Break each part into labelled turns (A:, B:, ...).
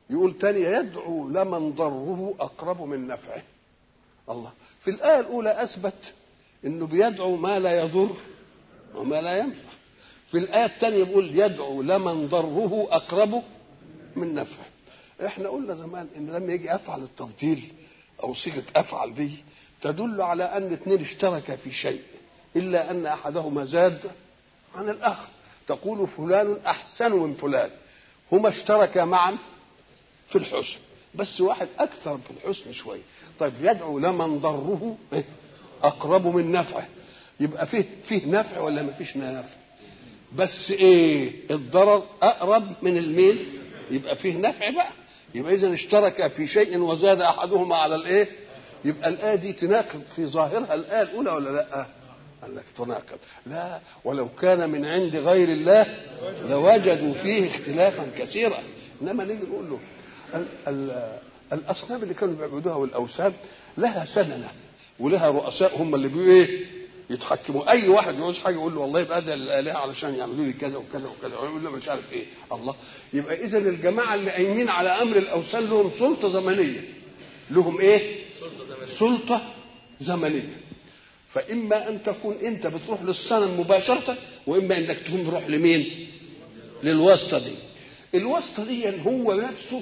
A: يقول تاني يدعو لمن ضره اقرب من نفعه الله في الايه الاولى اثبت انه بيدعو ما لا يضر وما لا ينفع في الايه الثانيه بيقول يدعو لمن ضره اقرب من نفعه احنا قلنا زمان ان لما يجي افعل التفضيل او صيغه افعل دي تدل على ان اثنين اشتركا في شيء الا ان احدهما زاد عن الاخر تقول فلان احسن من فلان هما اشتركا معا في الحسن بس واحد اكثر في الحسن شويه طيب يدعو لمن ضره اقرب من نفعه يبقى فيه فيه نفع ولا ما فيش نفع بس ايه الضرر اقرب من الميل يبقى فيه نفع بقى يبقى اذا اشترك في شيء وزاد احدهما على الايه يبقى الايه دي تناقض في ظاهرها الايه الاولى ولا لا قال لك تناقض لا ولو كان من عند غير الله لوجدوا فيه اختلافا كثيرا انما نيجي نقول له ال ال الاصنام اللي كانوا بيعبدوها والاوثان لها سدنه ولها رؤساء هم اللي بيقولوا ايه يتحكموا اي واحد يعوز حاجه يقول له والله يبقى ده الالهه علشان يعملوا لي كذا وكذا وكذا يقول له مش عارف ايه الله يبقى اذا الجماعه اللي قايمين على امر الاوثان لهم سلطه زمنيه لهم ايه سلطه زمنيه فاما ان تكون انت بتروح للصنم مباشره واما انك تكون تروح لمين للواسطه دي الواسطه دي هو نفسه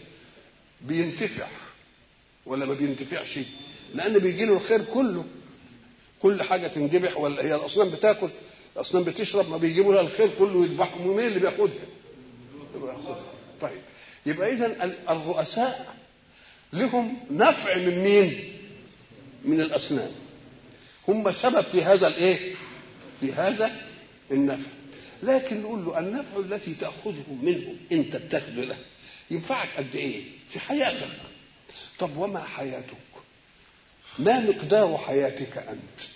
A: بينتفع ولا ما بينتفعش لان بيجي له الخير كله كل حاجه تنذبح ولا هي الاصنام بتاكل الاصنام بتشرب ما بيجيبوا لها الخير كله يذبحهم ومين اللي بياخدها؟ اللي بياخدها طيب يبقى اذا الرؤساء لهم نفع من مين؟ من الاصنام هم سبب في هذا الايه؟ في هذا النفع لكن نقول له النفع التي تاخذه منه انت بتاخذه له ينفعك قد ايه؟ في حياتك طب وما حياتك؟ ما مقدار حياتك انت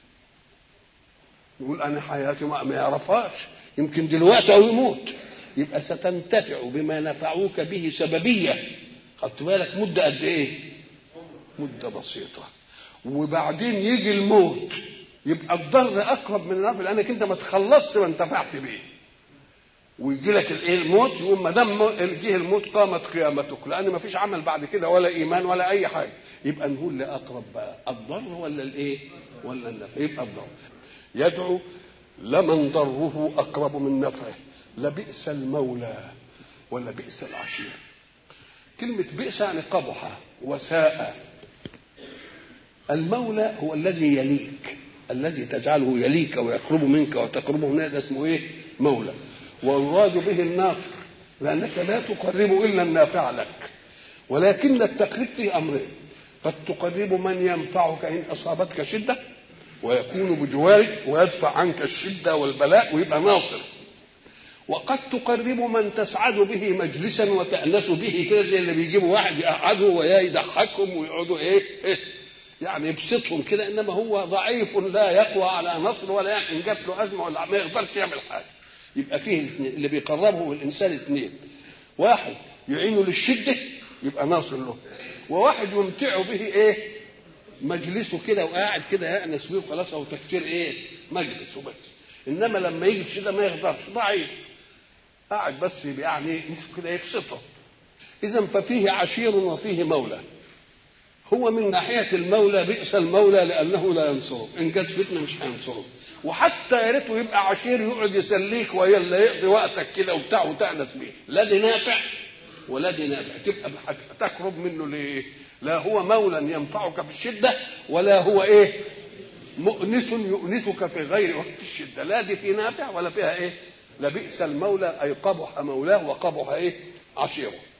A: يقول انا حياتي ما يعرفهاش يمكن دلوقتي او يموت يبقى ستنتفع بما نفعوك به سببيه خدت بالك مده قد ايه مده بسيطه وبعدين يجي الموت يبقى الضر اقرب من النفع لانك انت ما تخلصش ما انتفعت بيه ويجي لك الايه الموت يقوم ما دام جه الموت قامت قيامتك لان ما فيش عمل بعد كده ولا ايمان ولا اي حاجه يبقى نقول لاقرب بقى الضر ولا الايه ولا النفع يبقى الضر يدعو لمن ضره اقرب من نفعه لبئس المولى ولا بئس العشير كلمة بئس يعني قبح وساء المولى هو الذي يليك الذي تجعله يليك ويقرب منك وتقربه من هذا اسمه ايه مولى ويراد به الناصر لأنك لا تقرب إلا النافع لك ولكن التقريب فيه أمرين قد تقرب من ينفعك إن أصابتك شدة ويكون بجوارك ويدفع عنك الشدة والبلاء ويبقى ناصر وقد تقرب من تسعد به مجلسا وتأنس به كده زي اللي بيجيبوا واحد يقعده ويضحكهم ويقعدوا ايه, إيه يعني يبسطهم كده انما هو ضعيف لا يقوى على نصر ولا يعني ان جات له ازمه ولا ما يقدرش يعمل حاجه يبقى فيه الاثنين اللي بيقربه الانسان اثنين واحد يعينه للشده يبقى ناصر له وواحد يمتعه به ايه مجلسه كده وقاعد كده يأنس بيه وخلاص او تكتير ايه مجلس وبس انما لما يجي الشده ما يقدرش ضعيف قاعد بس يعني كده يبسطه اذا ففيه عشير وفيه مولى هو من ناحيه المولى بئس المولى لانه لا ينصره ان جت فتنه مش هينصره وحتى يا ريته يبقى عشير يقعد يسليك ويلا يقضي وقتك كده وبتاع وتأنس بيه لا دي نافع ولا دي نافع تبقى تقرب منه ليه؟ لا هو مولى ينفعك في الشده ولا هو ايه؟ مؤنس يؤنسك في غير وقت الشده لا دي في نافع ولا فيها ايه؟ لبئس المولى اي قبح مولاه وقبح ايه؟ عشيره